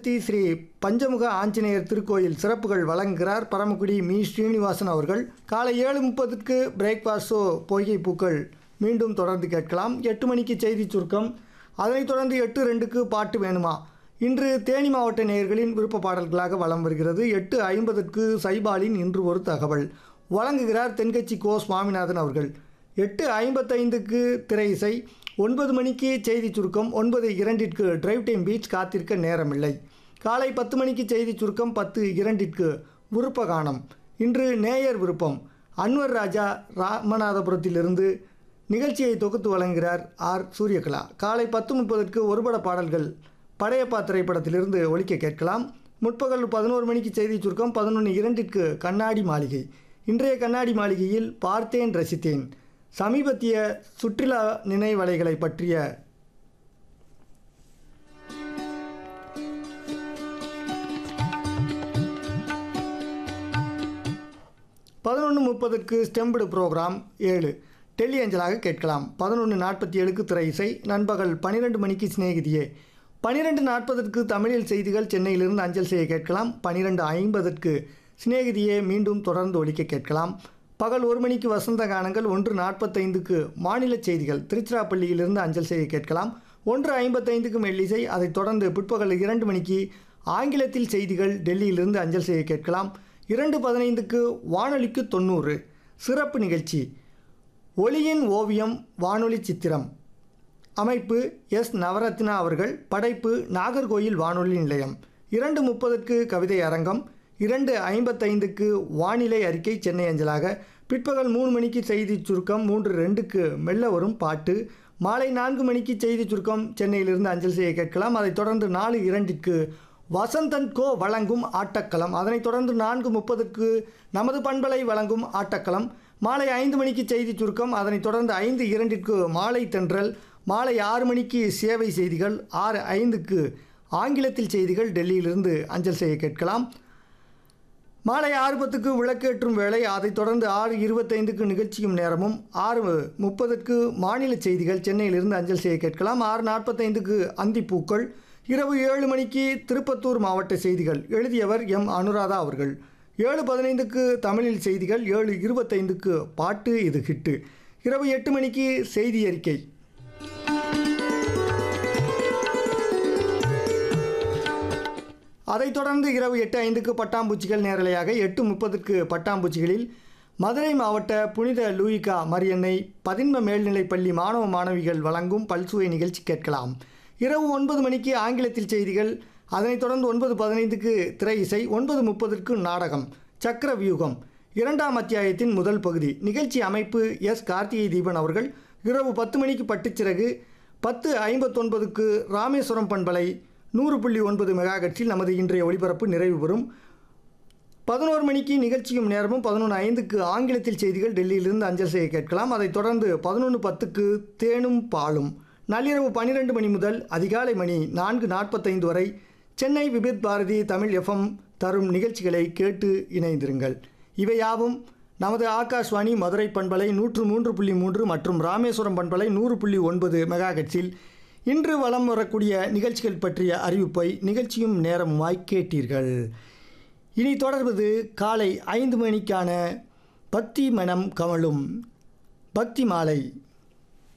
காளகஸ்தி ஸ்ரீ பஞ்சமுக ஆஞ்சநேயர் திருக்கோயில் சிறப்புகள் வழங்குகிறார் பரமக்குடி மீ ஸ்ரீனிவாசன் அவர்கள் காலை ஏழு முப்பதுக்கு பிரேக்ஃபாஸ்ட் ஷோ பொய்கை பூக்கள் மீண்டும் தொடர்ந்து கேட்கலாம் எட்டு மணிக்கு செய்தி சுருக்கம் அதனைத் தொடர்ந்து எட்டு ரெண்டுக்கு பாட்டு வேணுமா இன்று தேனி மாவட்ட நேயர்களின் விருப்ப பாடல்களாக வலம் வருகிறது எட்டு ஐம்பதுக்கு சைபாலின் இன்று ஒரு தகவல் வழங்குகிறார் தென்கட்சி கோ சுவாமிநாதன் அவர்கள் எட்டு ஐம்பத்தைந்துக்கு திரை இசை ஒன்பது மணிக்கு செய்தி சுருக்கம் ஒன்பது இரண்டிற்கு டிரைவ் டைம் பீச் காத்திருக்க நேரமில்லை காலை பத்து மணிக்கு செய்தி சுருக்கம் பத்து இரண்டிற்கு விருப்ப கானம் இன்று நேயர் விருப்பம் அன்வர் ராஜா ராமநாதபுரத்திலிருந்து நிகழ்ச்சியை தொகுத்து வழங்குகிறார் ஆர் சூரியகலா காலை பத்து முப்பதற்கு ஒருபட பாடல்கள் படையப்பா திரைப்படத்திலிருந்து ஒலிக்க கேட்கலாம் முற்பகல் பதினோரு மணிக்கு செய்தி சுருக்கம் பதினொன்று இரண்டிற்கு கண்ணாடி மாளிகை இன்றைய கண்ணாடி மாளிகையில் பார்த்தேன் ரசித்தேன் சமீபத்திய சுற்றுலா நினைவலைகளை பற்றிய பதினொன்று முப்பதுக்கு ஸ்டெம்புடு ப்ரோக்ராம் ஏழு டெல்லி அஞ்சலாக கேட்கலாம் பதினொன்று நாற்பத்தி ஏழுக்கு திரை இசை நண்பகல் பன்னிரெண்டு மணிக்கு சிநேகிதியே பன்னிரெண்டு நாற்பதற்கு தமிழில் செய்திகள் சென்னையிலிருந்து அஞ்சல் செய்ய கேட்கலாம் பன்னிரெண்டு ஐம்பதற்கு சிநேகிதியே மீண்டும் தொடர்ந்து ஒலிக்க கேட்கலாம் பகல் ஒரு மணிக்கு வசந்த கானங்கள் ஒன்று நாற்பத்தைந்துக்கு மாநில செய்திகள் திருச்சிராப்பள்ளியிலிருந்து அஞ்சல் செய்ய கேட்கலாம் ஒன்று ஐம்பத்தைந்துக்கு மெல்லிசை அதைத் தொடர்ந்து பிற்பகல் இரண்டு மணிக்கு ஆங்கிலத்தில் செய்திகள் டெல்லியிலிருந்து அஞ்சல் செய்ய கேட்கலாம் இரண்டு பதினைந்துக்கு வானொலிக்கு தொண்ணூறு சிறப்பு நிகழ்ச்சி ஒளியின் ஓவியம் வானொலி சித்திரம் அமைப்பு எஸ் நவரத்னா அவர்கள் படைப்பு நாகர்கோயில் வானொலி நிலையம் இரண்டு முப்பதுக்கு கவிதை அரங்கம் இரண்டு ஐம்பத்தைந்துக்கு வானிலை அறிக்கை சென்னை அஞ்சலாக பிற்பகல் மூணு மணிக்கு செய்தி சுருக்கம் மூன்று ரெண்டுக்கு மெல்ல வரும் பாட்டு மாலை நான்கு மணிக்கு செய்தி சுருக்கம் சென்னையிலிருந்து அஞ்சல் செய்ய கேட்கலாம் அதைத் தொடர்ந்து நாலு இரண்டிற்கு வசந்தன் கோ வழங்கும் ஆட்டக்களம் அதனைத் தொடர்ந்து நான்கு முப்பதுக்கு நமது பண்பலை வழங்கும் ஆட்டக்களம் மாலை ஐந்து மணிக்கு செய்தி சுருக்கம் அதனைத் தொடர்ந்து ஐந்து இரண்டிற்கு மாலை தென்றல் மாலை ஆறு மணிக்கு சேவை செய்திகள் ஆறு ஐந்துக்கு ஆங்கிலத்தில் செய்திகள் டெல்லியிலிருந்து அஞ்சல் செய்ய கேட்கலாம் மாலை ஆறு பத்துக்கு விளக்கேற்றும் வேளை அதைத் தொடர்ந்து ஆறு இருபத்தைந்துக்கு நிகழ்ச்சியும் நேரமும் ஆறு முப்பதுக்கு மாநில செய்திகள் சென்னையிலிருந்து அஞ்சல் செய்ய கேட்கலாம் ஆறு நாற்பத்தைந்துக்கு அந்திப்பூக்கள் இரவு ஏழு மணிக்கு திருப்பத்தூர் மாவட்ட செய்திகள் எழுதியவர் எம் அனுராதா அவர்கள் ஏழு பதினைந்துக்கு தமிழில் செய்திகள் ஏழு இருபத்தைந்துக்கு பாட்டு இது ஹிட்டு இரவு எட்டு மணிக்கு செய்தி அறிக்கை அதைத் தொடர்ந்து இரவு எட்டு ஐந்துக்கு பட்டாம்பூச்சிகள் நேரலையாக எட்டு முப்பதுக்கு பட்டாம்பூச்சிகளில் மதுரை மாவட்ட புனித லூயிகா மரியன்னை பதின்ம மேல்நிலைப் பள்ளி மாணவ மாணவிகள் வழங்கும் பல்சுவை நிகழ்ச்சி கேட்கலாம் இரவு ஒன்பது மணிக்கு ஆங்கிலத்தில் செய்திகள் அதனைத் தொடர்ந்து ஒன்பது பதினைந்துக்கு திரை இசை ஒன்பது முப்பதுக்கு நாடகம் சக்கர வியூகம் இரண்டாம் அத்தியாயத்தின் முதல் பகுதி நிகழ்ச்சி அமைப்பு எஸ் கார்த்திகை தீபன் அவர்கள் இரவு பத்து மணிக்கு பட்டுச்சிறகு பத்து ஐம்பத்தொன்பதுக்கு ராமேஸ்வரம் பண்பலை நூறு புள்ளி ஒன்பது மெகாகட்ஸில் நமது இன்றைய ஒளிபரப்பு நிறைவு பெறும் பதினோரு மணிக்கு நிகழ்ச்சியும் நேரமும் பதினொன்று ஐந்துக்கு ஆங்கிலத்தில் செய்திகள் டெல்லியிலிருந்து அஞ்சல் செய்ய கேட்கலாம் அதைத் தொடர்ந்து பதினொன்று பத்துக்கு தேனும் பாலும் நள்ளிரவு பன்னிரெண்டு மணி முதல் அதிகாலை மணி நான்கு நாற்பத்தைந்து வரை சென்னை விபித் பாரதி தமிழ் எஃப்எம் தரும் நிகழ்ச்சிகளை கேட்டு இணைந்திருங்கள் இவையாவும் நமது ஆகாஷ்வாணி மதுரை பண்பலை நூற்று மூன்று புள்ளி மூன்று மற்றும் ராமேஸ்வரம் பண்பலை நூறு புள்ளி ஒன்பது மெகாகட்ஸில் இன்று வலம் வரக்கூடிய நிகழ்ச்சிகள் பற்றிய அறிவிப்பை நிகழ்ச்சியும் நேரமுமாய் கேட்டீர்கள் இனி தொடர்வது காலை ஐந்து மணிக்கான பக்தி மனம் கமலும் பக்தி மாலை